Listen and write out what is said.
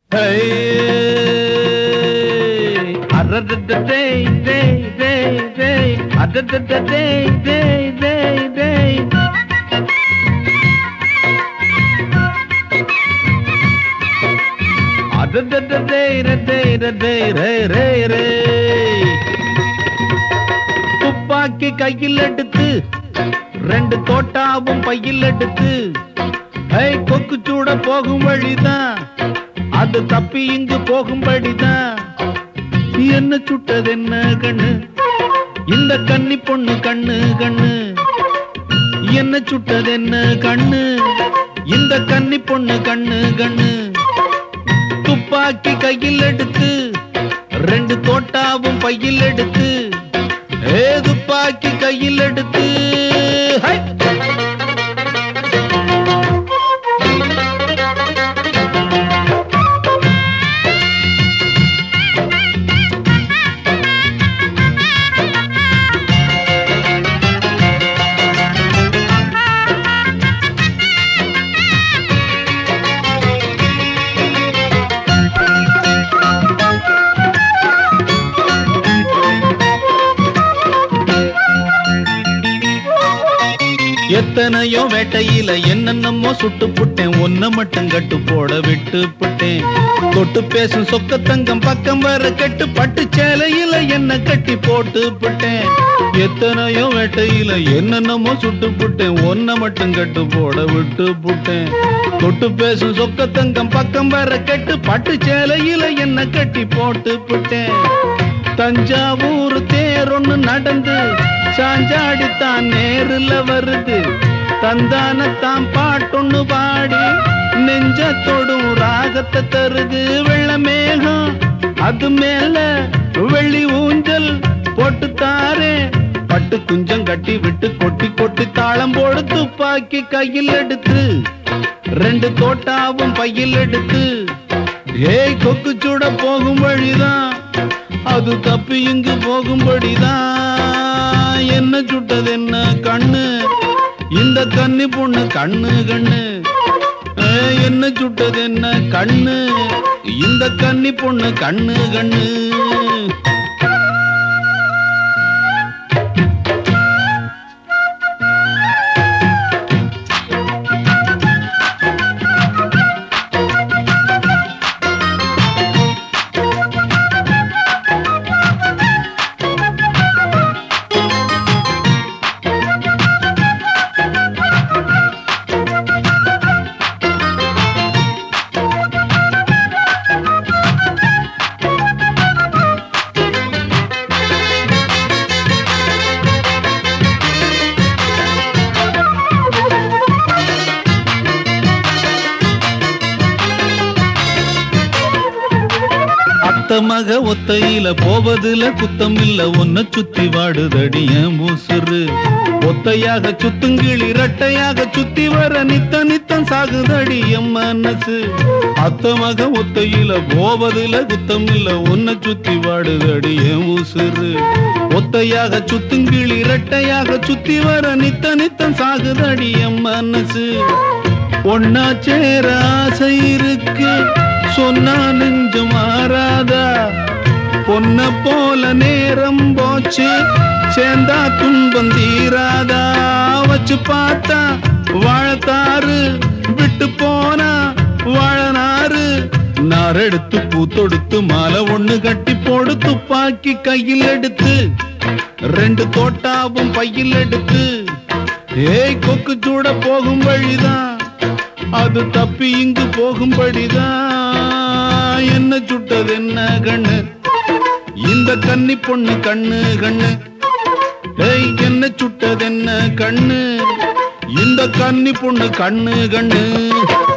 துப்பாக்கி கையில் எடுத்து ரெண்டு தோட்டாவும் பையில் எடுத்து ஐ கொக்கு சூட போகும் வழிதான் அது தப்பி இங்கு போகும்படிதான் என்ன சுட்டது என்ன கண்ணு இந்த கன்னி பொண்ணு கண்ணு கண்ணு என்ன சுட்டது என்ன கண்ணு இந்த கன்னி பொண்ணு கண்ணு கண்ணு துப்பாக்கி கையில் எடுத்து ரெண்டு தோட்டாவும் பையில் எடுத்து ஏ துப்பாக்கி கையில் எடுத்து ஹை! எத்தனையோ வேட்டையில என்னென்னமோ சுட்டு புட்டேன் ஒன்ன மட்டும் கட்டு போட விட்டு புட்டேன் தொட்டு பேசும் சொக்க தங்கம் பக்கம் வர கட்டு பட்டு சேலையில என்ன கட்டி போட்டு புட்டேன் எத்தனையோ வேட்டையில என்னென்னமோ சுட்டு புட்டேன் ஒன்ன மட்டும் கட்டு போட விட்டு புட்டேன் தொட்டு பேசும் சொக்க தங்கம் பக்கம் வர கட்டு பட்டு சேலையில என்ன கட்டி போட்டு புட்டேன் தஞ்சாவூர் தேரொன்னு நடந்து சாஞ்சாடித்தான் நேருல வருது தந்தானத்தான் பாட்டொன்னு பாடி நெஞ்சத்தோடும் ராகத்தை தருது வெள்ள மேகம் அது மேல வெள்ளி ஊஞ்சல் போட்டு தாரே பட்டு குஞ்சம் கட்டி விட்டு கொட்டி கொட்டி தாளம் போடு துப்பாக்கி கையில் எடுத்து ரெண்டு தோட்டாவும் பையில் எடுத்து ஏய் கொக்கு சூட போகும் வழிதான் அது தப்பி இங்கு போகும்படிதான் என்ன சுட்டது என்ன கண்ணு இந்த கன்னி பொண்ணு கண்ணு கண்ணு ஏய், என்ன சுட்டது என்ன கண்ணு இந்த கன்னி பொண்ணு கண்ணு கண்ணு அத்த மக ஒத்தையில போவதுல குத்தம் இல்ல ஒன்ன சுத்தி வாடுதடி என் உசுறு ஒத்தையாக சுத்துங்கிளி இரட்டையாக சுத்தி வர நித்த நித்தம் சாகுதடி என் மனசு அத்த மக ஒத்தையில போவதுல குத்தம் இல்ல ஒன்ன சுத்தி வாடுதடி என் உசுறு ஒத்தையாக சுத்துங்கிளி இரட்டையாக சுத்தி வர நித்த நித்தம் சாகுதடி என் மனசு ஒன்னா சேர ஆசை இருக்கு சொன்னா நெஞ்சு மாறாதா பொன்ன போல நேரம் போச்சு சேர்ந்தா துன்பம் தீராதா வச்சு பார்த்தா வாழத்தாறு விட்டு போனா வாழனாறு நாரெடுத்து பூ தொடுத்து மாலை ஒண்ணு கட்டி போடு துப்பாக்கி கையில் எடுத்து ரெண்டு தோட்டாவும் பையில் எடுத்து ஏய் கொக்கு சூட போகும் வழிதான் அது தப்பி இங்கு போகும்படிதான் என்ன சுட்டது என்ன கண்ணு இந்த கன்னி பொண்ணு கண்ணு கண்ணு ஏய் என்ன சுட்டது என்ன கண்ணு இந்த கன்னி பொண்ணு கண்ணு கண்ணு